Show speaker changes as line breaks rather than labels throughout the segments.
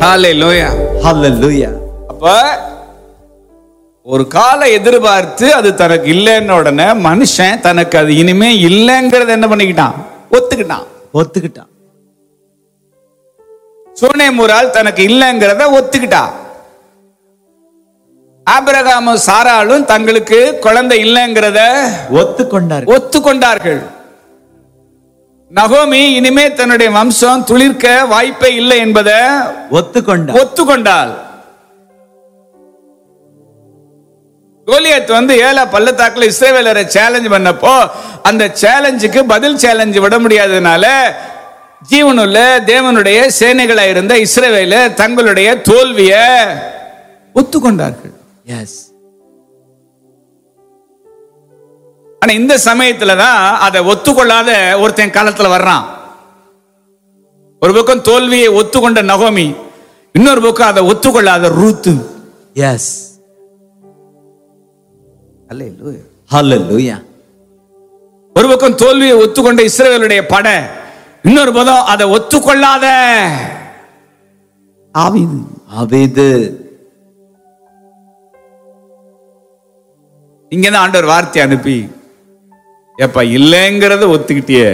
ஹalleluya
Hallelujah.
அப்ப ஒரு காலை எதிர்பார்த்து அது தனக்கு இல்லைன்ன உடனே மனுஷன் தனக்கு அது இனிமே இல்லைங்கிறத என்ன பண்ணிக்கிட்டான் ஒத்துக்கிட்டான்
ஒத்துக்கிட்டான்
சூனேமுரால் தனக்கு இல்லைங்கிறத ஒத்துக்கிட்டா ஆபிரகாமும் சாராலும் தங்களுக்கு குழந்தை இல்லைங்கிறத
ஒத்துக்கொண்டார்
ஒத்துக்கொண்டார்கள் நகோமி இனிமே தன்னுடைய வம்சம் துளிர்க்க வாய்ப்பே இல்லை என்பதை
ஒத்துக்கொண்டார்
ஒத்துக்கொண்டாள் கோலியத் வந்து ஏழா பள்ளத்தாக்குல இஸ்ரேவேலரை சேலஞ்ச் பண்ணப்போ அந்த சேலஞ்சுக்கு பதில் சேலஞ்ச் விட முடியாததுனால ஜீவனுள்ள தேவனுடைய சேனைகளா இருந்த இஸ்ரேவேல தங்களுடைய தோல்விய ஒத்துக்கொண்டார்கள்
எஸ்
ஆனா இந்த சமயத்துல தான் அதை ஒத்துக்கொள்ளாத ஒருத்தன் காலத்துல வர்றான் ஒரு பக்கம் தோல்வியை ஒத்துக்கொண்ட நகோமி இன்னொரு பக்கம் அதை ஒத்துக்கொள்ளாத ரூத்து
எஸ் Hallelujah.
ஒரு பக்கம் தோல்வியை ஒத்துக்கொண்ட இஸ்ரவேலுடைய படை இன்னொரு பக்கம் அதை ஒத்துக்கொள்ளாத ஆவிது
அவிது
இங்கதான் ஆண்டவர் வார்த்தை அனுப்பி ஏப்பா இல்லைங்கிறத ஒத்துக்கிட்டியே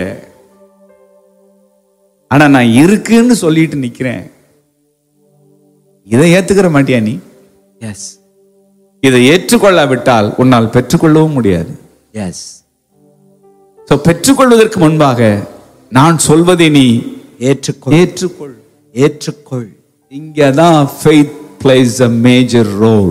ஆனா நான் இருக்குன்னு சொல்லிட்டு நிக்கிறேன் இதை ஏத்துக்கிற மாட்டியா நீ
எஸ்
இதை ஏற்றுக்கொள்ளாவிட்டால் உன்னால் பெற்றுக்கொள்ளவும் முடியாது
எஸ்
So, பெற்றுக்கொள்வதற்கு முன்பாக நான் சொல்வதை நீ
ஏற்றுக்கொள்
ஏற்றுக்கொள்
ஏற்றுக்கொள்
இங்கதான் faith plays a major role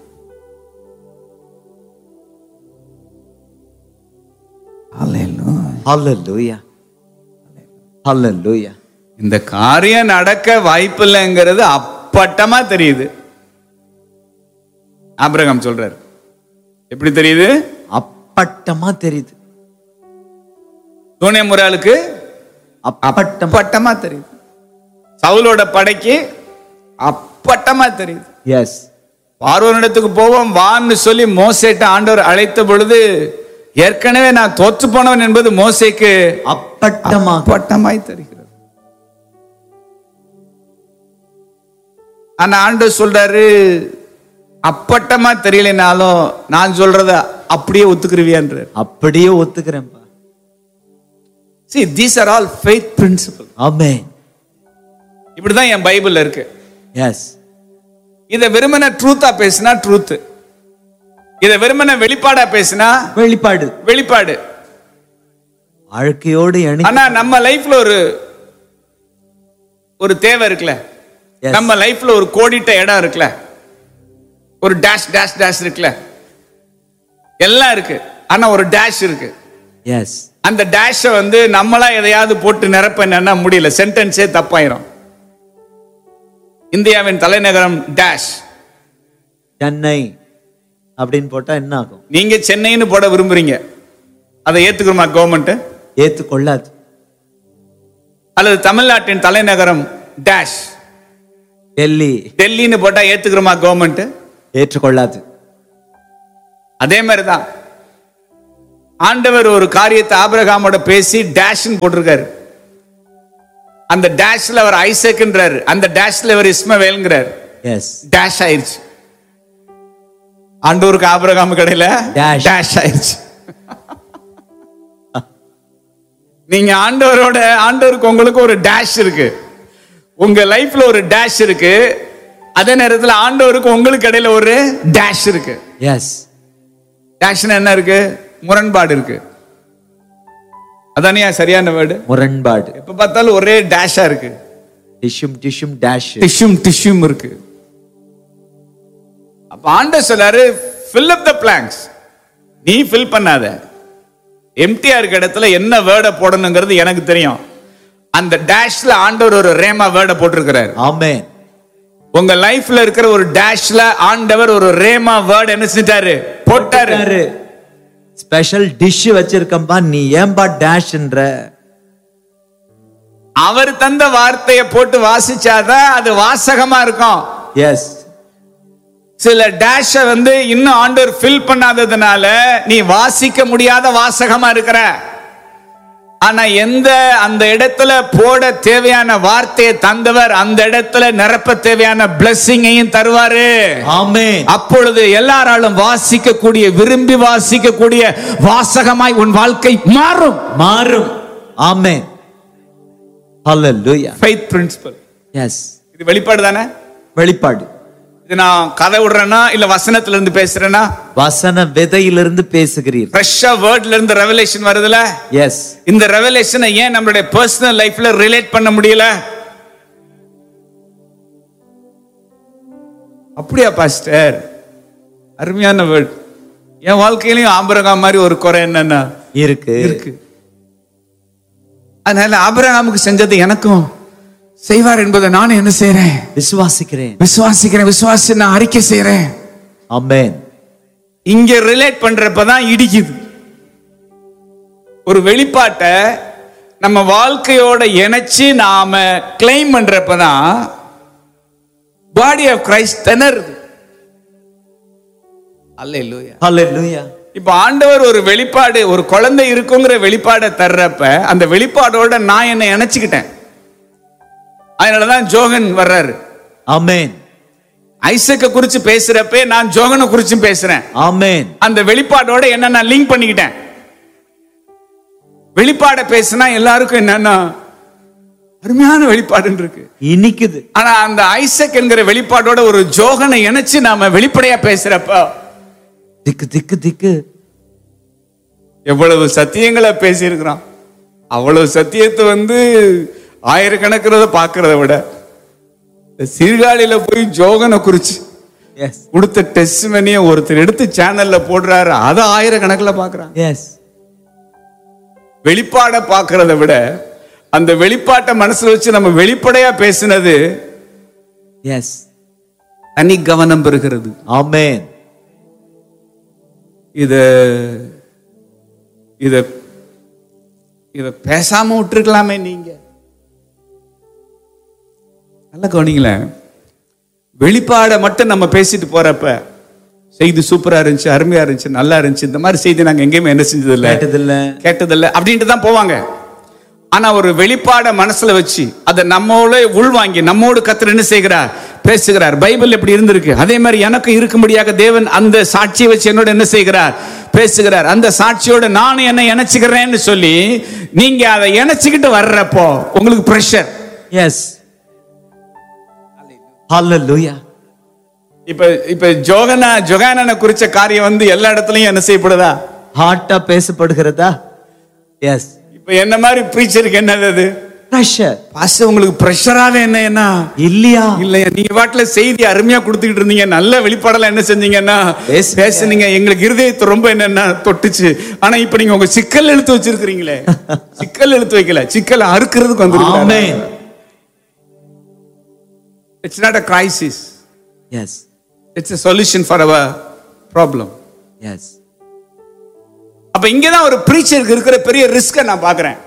Hallelujah.
Hallelujah. Hallelujah.
இந்த காரியம் நடக்க வாய்ப்பில்லைங்கிறது அப்பட்டமா தெரியுது ஆபிரகாம் சொல்றாரு எப்படி தெரியுது
அப்பட்டமா தெரியுது
சூனிய முறாளுக்கு
அப்பட்டம்
அப்பட்டமா தெரியுது சவுலோட படைக்கு அப்பட்டமா தெரியுது
எஸ்
பார்வோனிடத்துக்கு போவோம் வான்னு சொல்லி மோசேட்ட ஆண்டவர் அழைத்த பொழுது ஏற்கனவே நான் தோற்று போனவன் என்பது மோசேக்கு
அப்பட்டமாக
அப்பட்டமாய் தெரிகிறது ஆனா ஆண்டவர் சொல்றாரு அப்பட்டமா தெரியலனாலும் நான் சொல்றத அப்படியே ஒத்துக்குருவியான்றார்
அப்படியே ஒத்துக்கிறேன்ப்பா
see these are all faith principle
ஆமென்
இப்படிதான் என் பைபிள்ல இருக்கு
எஸ்
இதை வெறுமனே ட்ரூத்தா பேசினா ட்ரூத் இதை வெறுமனே வெளிப்பாடா பேசினா
வெளிப்பாடு
வெளிப்பாடு
வாழ்க்கையோடு இணை
ஆனா நம்ம லைஃப்ல ஒரு ஒரு தேவை இருக்குல்ல
Yes.
நம்ம லைஃப்ல ஒரு கோடிட்ட இடம் இருக்குல்ல ஒரு டேஷ் டேஷ் டேஷ் இருக்குல்ல எல்லாம் இருக்கு ஆனா ஒரு டேஷ் இருக்கு
எஸ்
அந்த டேஷை வந்து நம்மளா எதையாவது போட்டு நிரப்ப என்னன்னா முடியல சென்டென்ஸே தப்பாயிரும் இந்தியாவின் தலைநகரம் டேஷ்
சென்னை அப்படின்னு போட்டா என்ன ஆகும்
நீங்க சென்னைன்னு போட விரும்புறீங்க அதை ஏத்துக்கிறோமா கவர்மெண்ட்
ஏத்துக்கொள்ளாது
அல்லது தமிழ்நாட்டின் தலைநகரம் டேஷ்
டெல்லி
டெல்லின்னு போட்டா ஏத்துக்கிறோமா கவர்மெண்ட்
ஏற்றுக்கொள்ளாது
அதே மாதிரிதான் ஆண்டவர் ஒரு காரியத்தை ஆபிரகாமோட பேசி டேஷ்னு போட்டிருக்காரு அந்த டேஷ்ல அவர் ஐசக்ன்றாரு அந்த டேஷ்ல அவர் இஸ்மவேல்ங்கிறார்
எஸ்
டேஷ் ஆயிருச்சு ஆண்டவருக்கு ஆபிரகாம் கடையில
Dash.
டேஷ் ஆயிருச்சு நீங்க ஆண்டவரோட ஆண்டவருக்கு உங்களுக்கு ஒரு டேஷ் இருக்கு உங்க லைஃப்ல ஒரு டேஷ் இருக்கு அதே நேரத்துல ஆண்டவருக்கு உங்களுக்கு இடையில ஒரு டேஷ் இருக்கு
எஸ்
டேஷ்னா என்ன இருக்கு முரண்பாடு இருக்கு அதானியா சரியான வேர்டு
முரண்பாடு
எப்ப பார்த்தாலும் ஒரே டேஷா இருக்கு
டிஷ்யூம் டிஷ்யூம் டேஷ்
டிஷ்யூம் டிஷ்யூம் இருக்கு அப்ப ஆண்டவர் சொல்லாரு fill up the blanks நீ ஃபில் பண்ணாத எம்டிஆர் இருக்க இடத்துல என்ன வேர்டை போடணுங்கிறது எனக்கு தெரியும் அந்த டேஷ்ல ஆண்டவர் ஒரு ரேமா வேர்டை போட்டிருக்கிறார்
ஆமென்
உங்க லைஃப்ல இருக்கிற ஒரு டேஷ்ல ஆண்டவர் ஒரு ரேமா வேர்டு என்ன செஞ்சாரு போட்டாரு
ஸ்பெஷல் டிஷ் வச்சிருக்கம்பா நீ ஏன்பா டேஷ்ன்ற
அவர் தந்த வார்த்தையை போட்டு வாசிச்சாதான் அது வாசகமா இருக்கும்
எஸ்
சில டேஷ வந்து இன்னும் ஆண்டவர் ஃபில் பண்ணாததுனால நீ வாசிக்க முடியாத வாசகமா இருக்கிற ஆனா எந்த அந்த இடத்துல போட தேவையான வார்த்தையை தந்தவர் அந்த இடத்துல நிரப்ப தேவையான பிளஸ்ஸிங்கையும் தருவாரு
ஆமென்
அப்பொழுது எல்லாராலும் வாசிக்கக்கூடிய விரும்பி வாசிக்கக்கூடிய வாசகமாய் உன் வாழ்க்கை மாறும்
மாறும் ஆமென் ஹalleluya
ஃபெய்த் பிரின்சிபல்
எஸ்
இது வெளிப்பாடு தானே
வெளிப்பாடு
இது நான் கதை விடுறேன்னா இல்ல வசனத்துல இருந்து பேசுறேன்னா
வசன விதையிலிருந்து பேசுகிறீர்
ஃப்ரெஷ்ஷா வேர்ட்ல இருந்து ரெவலேஷன் வருதுல
எஸ்
இந்த ரெவலேஷனை ஏன் நம்மளுடைய பர்சனல் லைஃப்ல ரிலேட் பண்ண முடியல அப்படியா பாஸ்டர் அருமையான வேர்ட் என் வாழ்க்கையிலயும் ஆபரகாம் மாதிரி ஒரு குறை என்னன்னா
இருக்கு
இருக்கு அதனால ஆபிரகாமுக்கு செஞ்சது எனக்கும் செய்வார் என்பதை நானும் என்ன செய்றேன்
விசுவாசிக்கிறேன்
விசுவாசிக்கிறேன் விசுவாசி நான் அறிக்கை செய்றேன்
ஆமென்
இங்க ரிலேட் பண்றப்பதான் இடிக்குது ஒரு வெளிப்பாட்டை நம்ம வாழ்க்கையோட இணைச்சு நாம கிளைம் பண்றப்பதான் பாடி ஆஃப் கிரைஸ்ட் திணறுது அல்லேலூயா
ஹalleluya
இப்ப ஆண்டவர் ஒரு வெளிப்பாடு ஒரு குழந்தை இருக்குங்கிற வெளிப்பாடை தர்றப்ப அந்த வெளிப்பாடோட நான் என்னை இணைச்சுக்கிட்டேன் அதனாலதான் ஜோகன் வர்றாரு
ஆமென்
ஐசக்க குறிச்சு பேசுறப்ப நான் ஜோகனை குறிச்சும் பேசுறேன்
ஆமென்
அந்த வெளிப்பாடோட என்ன நான் லிங்க் பண்ணிக்கிட்டேன் வெளிப்பாட பேசினா எல்லாருக்கும் என்னன்னா அருமையான வெளிப்பாடுன்னு இருக்கு
இனிக்குது
ஆனா அந்த ஐசக் என்கிற வெளிப்பாடோட ஒரு ஜோகனை இணைச்சு நாம வெளிப்படையா பேசுறப்ப
திக்கு திக்கு திக்கு
எவ்வளவு சத்தியங்களை பேசியிருக்கிறோம் அவ்வளவு சத்தியத்தை வந்து ஆயிரக்கணக்கிறத பார்க்கறத விட இந்த சீர்காழியில போய் ஜோகனை குறிச்சு
எஸ்
கொடுத்த டெஸ்ட் மணியை ஒருத்தர் எடுத்து சேனல்ல போடுறாரு அதை ஆயிரக்கணக்கில் பார்க்கறாங்க
எஸ்
வெளிப்பாட பார்க்கறத விட அந்த வெளிப்பாட்டை மனசுல வச்சு நம்ம வெளிப்படையா பேசினது
எஸ்
தனி கவனம் பெறுகிறது
ஆமென்
இத இத இத பேசாம விட்டுருக்கலாமே நீங்க நல்ல கவனிங்களேன் வெளிப்பாடை மட்டும் நம்ம பேசிட்டு போறப்ப செய்தி சூப்பரா இருந்துச்சு அருமையா இருந்துச்சு நல்லா இருந்துச்சு இந்த மாதிரி செய்தி நாங்க எங்கேயுமே என்ன செஞ்சது இல்ல
கேட்டதில்ல
கேட்டதில்ல அப்படின்ட்டு தான் போவாங்க ஆனா ஒரு வெளிப்பாட மனசுல வச்சு அதை நம்மோட உள்வாங்கி நம்மோடு கத்தர் என்ன செய்கிறார் பேசுகிறார் பைபிள் எப்படி இருந்திருக்கு அதே மாதிரி எனக்கு இருக்கும்படியாக தேவன் அந்த சாட்சியை வச்சு என்னோட என்ன செய்கிறார் பேசுகிறார் அந்த சாட்சியோட நானும் என்ன இணைச்சுக்கிறேன்னு சொல்லி நீங்க அதை இணைச்சுக்கிட்டு வர்றப்போ உங்களுக்கு ப்ரெஷர்
எஸ் ஹalleluya
இப்ப இப்ப ஜோகனா ஜொகானனை குறிச்ச காரியம் வந்து எல்லா இடத்துலயும் என்ன செய்யப்படுதா
ஹார்ட்டா பேசப்படுகிறதா எஸ்
இப்ப என்ன மாதிரி ப்ரீச்சருக்கு என்னது அது
பிரஷர்
பாஸ்டர் உங்களுக்கு ப்ரெஷரால என்ன என்ன
இல்லையா
இல்லையா நீங்க பாட்டுல செய்தி அருமையா கொடுத்துக்கிட்டு இருந்தீங்க நல்ல வெளிப்பாடெல்லாம் என்ன செஞ்சீங்கன்னா
பேசுனீங்க.
பேசுனீங்க எங்களுக்கு இருதயத்தை ரொம்ப என்னன்னா தொட்டுச்சு ஆனா இப்ப நீங்க உங்க சிக்கல் எழுத்து வச்சிருக்கிறீங்களே சிக்கல் எழுத்து வைக்கல சிக்கல் அறுக்கிறதுக்கு வந்து
amen
it's not a crisis
yes
it's a solution for our problem
yes
அப்ப இங்கதான் ஒரு ப்ரீச்சருக்கு இருக்கிற பெரிய ரிஸ்க நான் பாக்குறேன்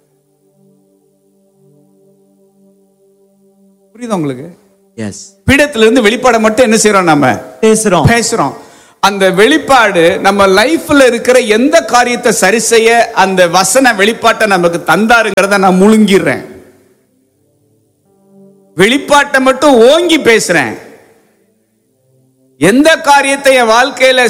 புரியுதா உங்களுக்கு
எஸ்
பீடத்துல இருந்து வெளிப்பாட மட்டும் என்ன செய்யறோம் நம்ம
பேசுறோம்
பேசுறோம் அந்த வெளிப்பாடு நம்ம லைஃப்ல இருக்கிற எந்த காரியத்தை சரி செய்ய அந்த வசன வெளிப்பாட்டை நமக்கு தந்தாருங்கிறத நான் முழுங்கிடுறேன் வெளிப்பாட்டை மட்டும் ஓங்கி பேசுறேன் எந்த காரியத்தை என் வாழ்க்கையில